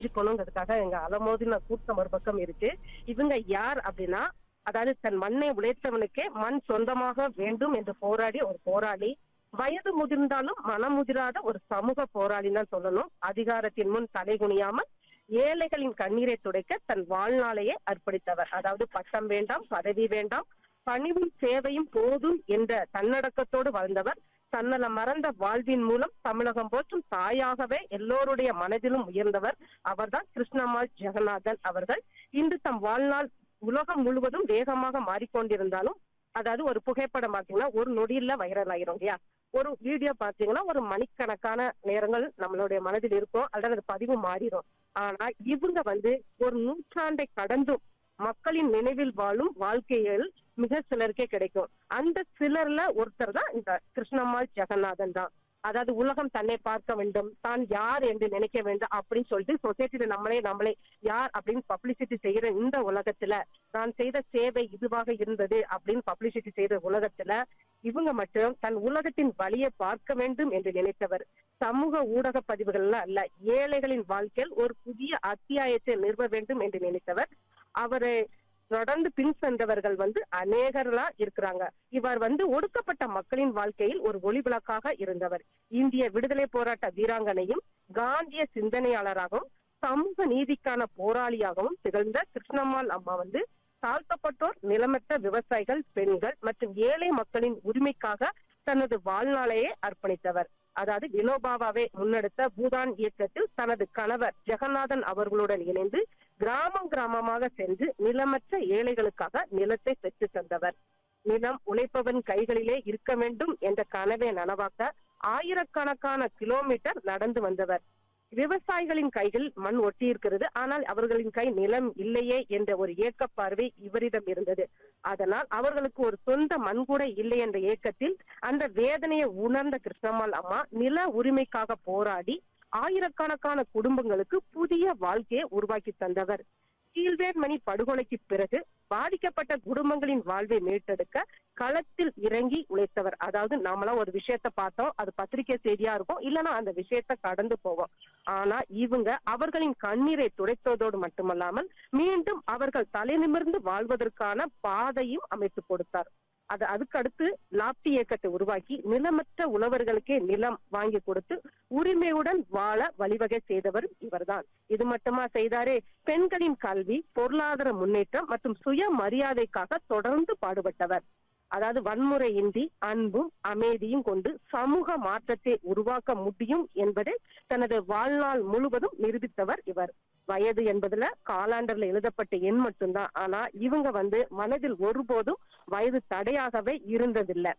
இருக்கணுங்கிறதுக்காக எங்க அலமோதின கூட்டம் ஒரு பக்கம் இருக்கு இவங்க யார் அப்படின்னா அதாவது தன் மண்ணை உழைத்தவனுக்கே மண் சொந்தமாக வேண்டும் என்று போராடி ஒரு போராளி வயது முதிர்ந்தாலும் மனம் முதிராத ஒரு சமூக போராளி தான் சொல்லணும் அதிகாரத்தின் முன் தலைகுனியாமல் ஏழைகளின் கண்ணீரை துடைக்க தன் வாழ்நாளையே அர்ப்பணித்தவர் அதாவது பட்டம் வேண்டாம் பதவி வேண்டாம் பணிவும் சேவையும் போதும் என்ற தன்னடக்கத்தோடு வாழ்ந்தவர் தன்னல மறந்த வாழ்வின் மூலம் தமிழகம் போற்றும் தாயாகவே எல்லோருடைய மனதிலும் உயர்ந்தவர் அவர்தான் கிருஷ்ணம்மாள் ஜெகநாதன் அவர்கள் இன்று தம் வாழ்நாள் உலகம் முழுவதும் வேகமாக மாறிக்கொண்டிருந்தாலும் அதாவது ஒரு புகைப்படம் பார்த்தீங்கன்னா ஒரு நொடியில வைரல் ஆயிரும் இல்லையா ஒரு வீடியோ பார்த்தீங்கன்னா ஒரு மணிக்கணக்கான நேரங்கள் நம்மளுடைய மனதில் இருக்கும் அல்லது அது பதிவு மாறிடும் ஆனா இவங்க வந்து ஒரு நூற்றாண்டை கடந்தும் மக்களின் நினைவில் வாழும் வாழ்க்கையில் மிக சிலருக்கே கிடைக்கும் அந்த சிலர்ல ஒருத்தர் தான் இந்த கிருஷ்ணம்மாள் ஜெகநாதன் தான் அதாவது உலகம் தன்னை பார்க்க வேண்டும் தான் யார் என்று நினைக்க வேண்டும் அப்படின்னு சொல்லிட்டு சொசைட்டில நம்மளே நம்மளே யார் அப்படின்னு பப்ளிசிட்டி செய்யற இந்த உலகத்துல நான் செய்த சேவை இதுவாக இருந்தது அப்படின்னு பப்ளிசிட்டி செய்யற உலகத்துல இவங்க மட்டும் தன் உலகத்தின் வழியை பார்க்க வேண்டும் என்று நினைத்தவர் சமூக ஊடக பதிவுகள்ல அல்ல ஏழைகளின் வாழ்க்கையில் ஒரு புதிய அத்தியாயத்தை நிறுவ வேண்டும் என்று நினைத்தவர் அவரை தொடர்ந்து பின் சென்றவர்கள் வந்து அநேகர்களா இருக்கிறாங்க இவர் வந்து ஒடுக்கப்பட்ட மக்களின் வாழ்க்கையில் ஒரு ஒளிவிளக்காக இருந்தவர் இந்திய விடுதலை போராட்ட வீராங்கனையும் காந்திய சிந்தனையாளராகவும் சமூக நீதிக்கான போராளியாகவும் திகழ்ந்த கிருஷ்ணம்மாள் அம்மா வந்து தாழ்த்தப்பட்டோர் நிலமற்ற விவசாயிகள் பெண்கள் மற்றும் ஏழை மக்களின் உரிமைக்காக தனது வாழ்நாளையே அர்ப்பணித்தவர் அதாவது வினோபாவாவே முன்னெடுத்த பூதான் இயக்கத்தில் தனது கணவர் ஜெகநாதன் அவர்களுடன் இணைந்து கிராமம் கிராமமாக சென்று நிலமற்ற ஏழைகளுக்காக நிலத்தை பெற்று தந்தவர் நிலம் உழைப்பவன் கைகளிலே இருக்க வேண்டும் என்ற கனவை நனவாக்க ஆயிரக்கணக்கான கிலோமீட்டர் நடந்து வந்தவர் விவசாயிகளின் கைகள் மண் ஒட்டி இருக்கிறது ஆனால் அவர்களின் கை நிலம் இல்லையே என்ற ஒரு ஏக்க பார்வை இவரிடம் இருந்தது அதனால் அவர்களுக்கு ஒரு சொந்த மண் கூட இல்லை என்ற ஏக்கத்தில் அந்த வேதனையை உணர்ந்த கிருஷ்ணம்மாள் அம்மா நில உரிமைக்காக போராடி ஆயிரக்கணக்கான குடும்பங்களுக்கு புதிய வாழ்க்கையை உருவாக்கி தந்தவர் கீழ்வேர்மணி படுகொலைக்கு பிறகு பாதிக்கப்பட்ட குடும்பங்களின் வாழ்வை மீட்டெடுக்க களத்தில் இறங்கி உழைத்தவர் அதாவது நாமெல்லாம் ஒரு விஷயத்த பார்த்தோம் அது பத்திரிகை செய்தியா இருக்கும் இல்லைன்னா அந்த விஷயத்த கடந்து போவோம் ஆனா இவங்க அவர்களின் கண்ணீரை துடைத்ததோடு மட்டுமல்லாமல் மீண்டும் அவர்கள் தலை நிமிர்ந்து வாழ்வதற்கான பாதையும் அமைத்து கொடுத்தார் அது அதுக்கடுத்து லாப்டி இயக்கத்தை உருவாக்கி நிலமற்ற உழவர்களுக்கே நிலம் வாங்கி கொடுத்து உரிமையுடன் வாழ வழிவகை செய்தவர் இவர்தான் இது மட்டுமா செய்தாரே பெண்களின் கல்வி பொருளாதார முன்னேற்றம் மற்றும் சுய மரியாதைக்காக தொடர்ந்து பாடுபட்டவர் அதாவது வன்முறையின்றி அன்பும் அமைதியும் கொண்டு சமூக மாற்றத்தை உருவாக்க முடியும் என்பதை தனது வாழ்நாள் முழுவதும் நிரூபித்தவர் இவர் வயது என்பதுல காலாண்டர்ல எழுதப்பட்ட எண் மட்டும்தான் ஆனா இவங்க வந்து மனதில் ஒருபோதும் வயது தடையாகவே இருந்ததில்லை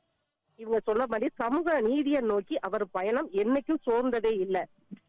இவங்க சொல்லபடி சமூக நீதியை நோக்கி அவர் பயணம் என்னைக்கும் சோர்ந்ததே இல்லை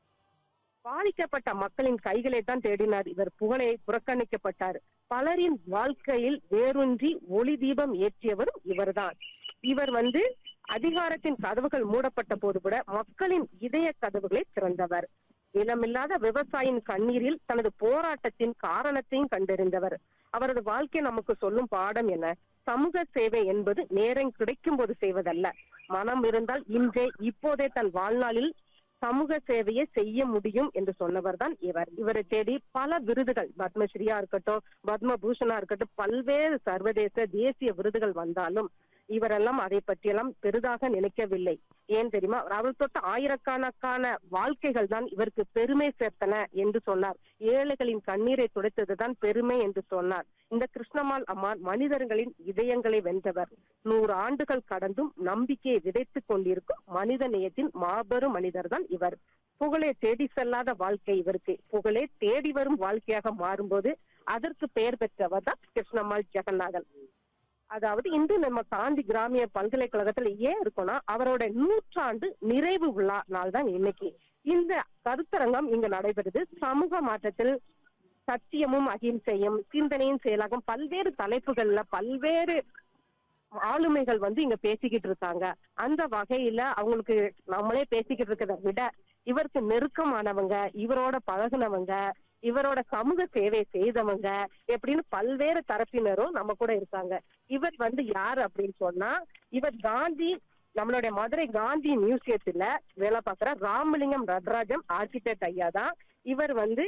பாதிக்கப்பட்ட மக்களின் கைகளை தான் தேடினார் இவர் புகழை புறக்கணிக்கப்பட்டார் பலரின் வாழ்க்கையில் வேரூன்றி ஒளி தீபம் ஏற்றியவரும் இவர்தான் இவர் வந்து அதிகாரத்தின் கதவுகள் மூடப்பட்ட போது கூட மக்களின் இதய கதவுகளை திறந்தவர் நிலமில்லாத விவசாயியின் கண்ணீரில் தனது போராட்டத்தின் காரணத்தையும் கண்டறிந்தவர் அவரது வாழ்க்கை நமக்கு சொல்லும் பாடம் என்ன சமூக சேவை என்பது நேரம் கிடைக்கும் போது செய்வதல்ல மனம் இருந்தால் இன்றே இப்போதே தன் வாழ்நாளில் சமூக சேவையை செய்ய முடியும் என்று சொன்னவர் தான் இவர் இவரை தேடி பல விருதுகள் பத்மஸ்ரீயா இருக்கட்டும் பத்மபூஷனா இருக்கட்டும் பல்வேறு சர்வதேச தேசிய விருதுகள் வந்தாலும் இவரெல்லாம் அதை பற்றியெல்லாம் பெரிதாக நினைக்கவில்லை ஏன் தெரியுமா அவர் தொட்ட ஆயிரக்கணக்கான வாழ்க்கைகள் தான் இவருக்கு பெருமை சேர்த்தன என்று சொன்னார் ஏழைகளின் கண்ணீரை துடைத்ததுதான் பெருமை என்று சொன்னார் இந்த கிருஷ்ணம்மாள் அம்மாள் மனிதர்களின் இதயங்களை வென்றவர் நூறு ஆண்டுகள் கடந்தும் நம்பிக்கையை விதைத்துக் கொண்டிருக்கும் மனித நேயத்தின் மாபெரும் மனிதர் தான் இவர் புகழே தேடி செல்லாத வாழ்க்கை இவருக்கு புகழே தேடி வரும் வாழ்க்கையாக மாறும்போது அதற்கு பெயர் பெற்றவர் தான் கிருஷ்ணம்மாள் ஜெகநாதன் அதாவது இன்று நம்ம காந்தி கிராமிய பல்கலைக்கழகத்துல ஏன் இருக்கோம்னா அவரோட நூற்றாண்டு நிறைவு விழா நாள் தான் இன்னைக்கு இந்த கருத்தரங்கம் இங்க நடைபெறுது சமூக மாற்றத்தில் சத்தியமும் அகிம்சையும் சிந்தனையும் செயலாகும் பல்வேறு தலைப்புகள்ல பல்வேறு ஆளுமைகள் வந்து இங்க பேசிக்கிட்டு இருக்காங்க அந்த வகையில அவங்களுக்கு நம்மளே பேசிக்கிட்டு இருக்கிறத விட இவருக்கு நெருக்கமானவங்க இவரோட பழகுனவங்க இவரோட சமூக சேவை செய்தவங்க எப்படின்னு பல்வேறு தரப்பினரும் நம்ம கூட இருக்காங்க இவர் வந்து யார் அப்படின்னு சொன்னா இவர் காந்தி நம்மளுடைய மதுரை காந்தி மியூசியத்துல வேலை பார்க்கிற ராமலிங்கம் நடராஜன் ஆர்கிடெக்ட் ஐயா தான் இவர் வந்து